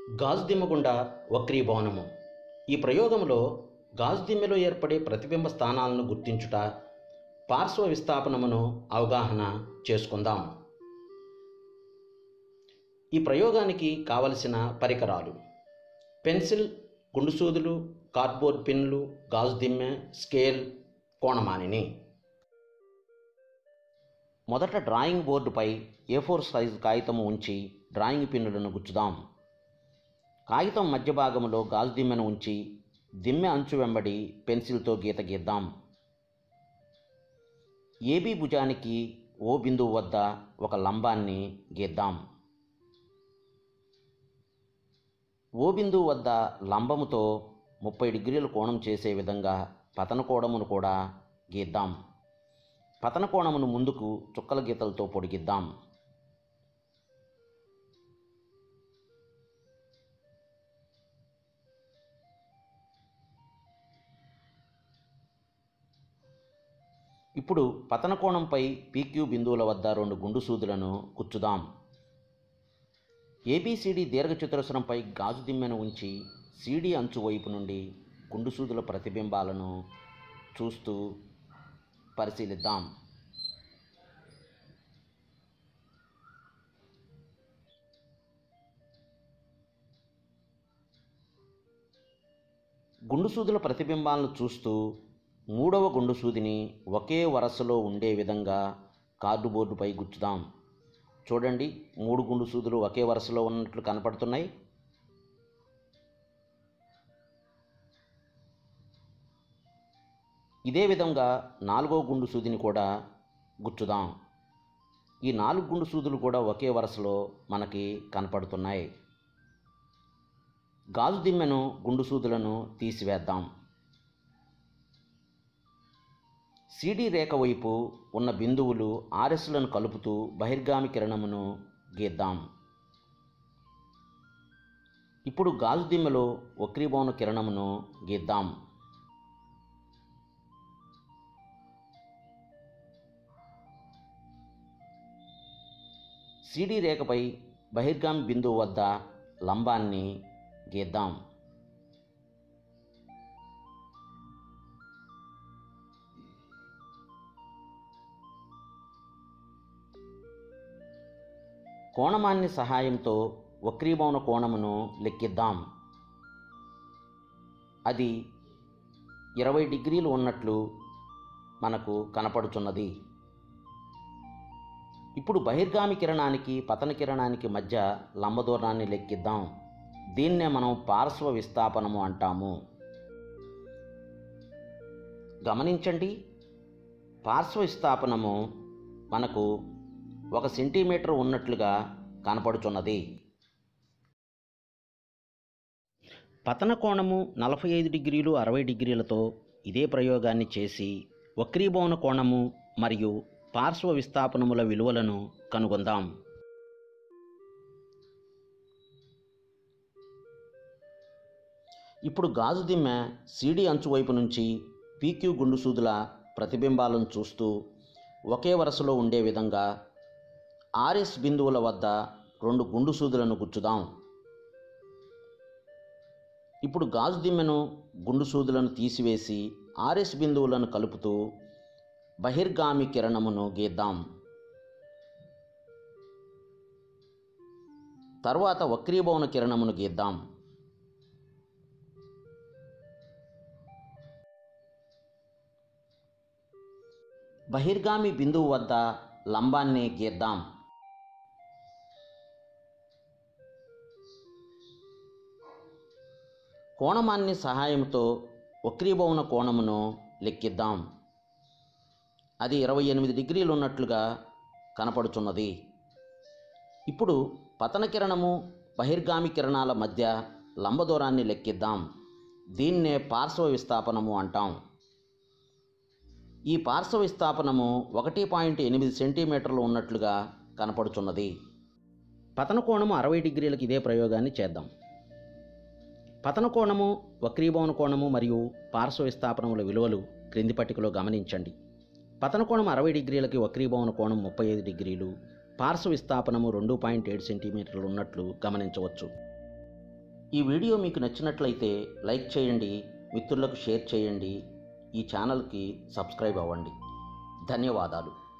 గాజు దిమ్మ గుండా వక్రీభవనము ఈ ప్రయోగంలో గాజు దిమ్మెలో ఏర్పడే ప్రతిబింబ స్థానాలను గుర్తించుట పార్శ్వ విస్థాపనమును అవగాహన చేసుకుందాం ఈ ప్రయోగానికి కావలసిన పరికరాలు పెన్సిల్ గుండు సూదులు కార్డ్బోర్డ్ పిన్లు గాజు దిమ్మె స్కేల్ కోణమానిని మొదట డ్రాయింగ్ బోర్డుపై ఏ ఫోర్ సైజు కాగితం ఉంచి డ్రాయింగ్ పిన్నులను గుచ్చుదాం కాగితం మధ్య భాగంలో గాజు దిమ్మెను ఉంచి దిమ్మె అంచు వెంబడి పెన్సిల్తో గీత గీద్దాం ఏబీ భుజానికి ఓ బిందువు వద్ద ఒక లంబాన్ని గీద్దాం ఓ బిందువు వద్ద లంబముతో ముప్పై డిగ్రీల కోణం చేసే విధంగా పతన కోణమును కూడా గీద్దాం పతన కోణమును ముందుకు చుక్కల గీతలతో పొడిగిద్దాం ఇప్పుడు పతన కోణంపై పీక్యూ బిందువుల వద్ద రెండు గుండు సూదులను కుచ్చుదాం ఏబిసిడి దీర్ఘచతురస్రంపై గాజు దిమ్మెను ఉంచి సిడి అంచు వైపు నుండి గుండు సూదుల ప్రతిబింబాలను చూస్తూ పరిశీలిద్దాం గుండు సూదుల ప్రతిబింబాలను చూస్తూ మూడవ గుండు సూదిని ఒకే వరసలో ఉండే విధంగా కార్డుబోర్డుపై గుచ్చుదాం చూడండి మూడు గుండు సూదులు ఒకే వరుసలో ఉన్నట్లు కనపడుతున్నాయి ఇదే విధంగా నాలుగో గుండు సూదిని కూడా గుచ్చుదాం ఈ నాలుగు గుండు సూదులు కూడా ఒకే వరుసలో మనకి కనపడుతున్నాయి గాజు దిమ్మెను గుండు సూదులను తీసివేద్దాం సిడి రేఖ వైపు ఉన్న బిందువులు ఆర్ఎస్లను కలుపుతూ బహిర్గామి కిరణమును గీద్దాం ఇప్పుడు గాజు దిమ్మెలో వక్రీభవన కిరణమును గీద్దాం సిడి రేఖపై బహిర్గామి బిందువు వద్ద లంబాన్ని గీద్దాం కోణమాన్ని సహాయంతో వక్రీభవన కోణమును లెక్కిద్దాం అది ఇరవై డిగ్రీలు ఉన్నట్లు మనకు కనపడుచున్నది ఇప్పుడు బహిర్గామి కిరణానికి పతన కిరణానికి మధ్య లంబ దూరాన్ని లెక్కిద్దాం దీన్నే మనం పార్శ్వ విస్థాపనము అంటాము గమనించండి పార్శ్వ విస్థాపనము మనకు ఒక సెంటీమీటర్ ఉన్నట్లుగా కనపడుచున్నది పతన కోణము నలభై ఐదు డిగ్రీలు అరవై డిగ్రీలతో ఇదే ప్రయోగాన్ని చేసి వక్రీభవన కోణము మరియు పార్శ్వ విస్థాపనముల విలువలను కనుగొందాం ఇప్పుడు గాజు దిమ్మె సీడీ అంచు వైపు నుంచి పీక్యూ గుండు సూదుల ప్రతిబింబాలను చూస్తూ ఒకే వరుసలో ఉండే విధంగా ఆర్ఎస్ బిందువుల వద్ద రెండు గుండు సూదులను గుచ్చుదాం ఇప్పుడు గాజు దిమ్మెను గుండు సూదులను తీసివేసి ఆర్ఎస్ బిందువులను కలుపుతూ బహిర్గామి కిరణమును గీద్దాం తర్వాత వక్రీభవన కిరణమును గీద్దాం బహిర్గామి బిందువు వద్ద లంబాన్ని గీద్దాం కోణమాన్ని సహాయంతో వక్రీభవన కోణమును లెక్కిద్దాం అది ఇరవై ఎనిమిది డిగ్రీలు ఉన్నట్లుగా కనపడుచున్నది ఇప్పుడు పతన కిరణము బహిర్గామి కిరణాల మధ్య లంబ దూరాన్ని లెక్కిద్దాం దీన్నే పార్శ్వ విస్థాపనము అంటాం ఈ పార్శ్వ విస్థాపనము ఒకటి పాయింట్ ఎనిమిది సెంటీమీటర్లు ఉన్నట్లుగా కనపడుచున్నది పతన కోణము అరవై డిగ్రీలకు ఇదే ప్రయోగాన్ని చేద్దాం పతన కోణము వక్రీభవన కోణము మరియు పార్శ్వ విస్థాపనముల విలువలు క్రింది పట్టికలో గమనించండి పతన కోణం అరవై డిగ్రీలకి వక్రీభవన కోణం ముప్పై ఐదు డిగ్రీలు పార్శ్వ విస్థాపనము రెండు పాయింట్ ఏడు సెంటీమీటర్లు ఉన్నట్లు గమనించవచ్చు ఈ వీడియో మీకు నచ్చినట్లయితే లైక్ చేయండి మిత్రులకు షేర్ చేయండి ఈ ఛానల్కి సబ్స్క్రైబ్ అవ్వండి ధన్యవాదాలు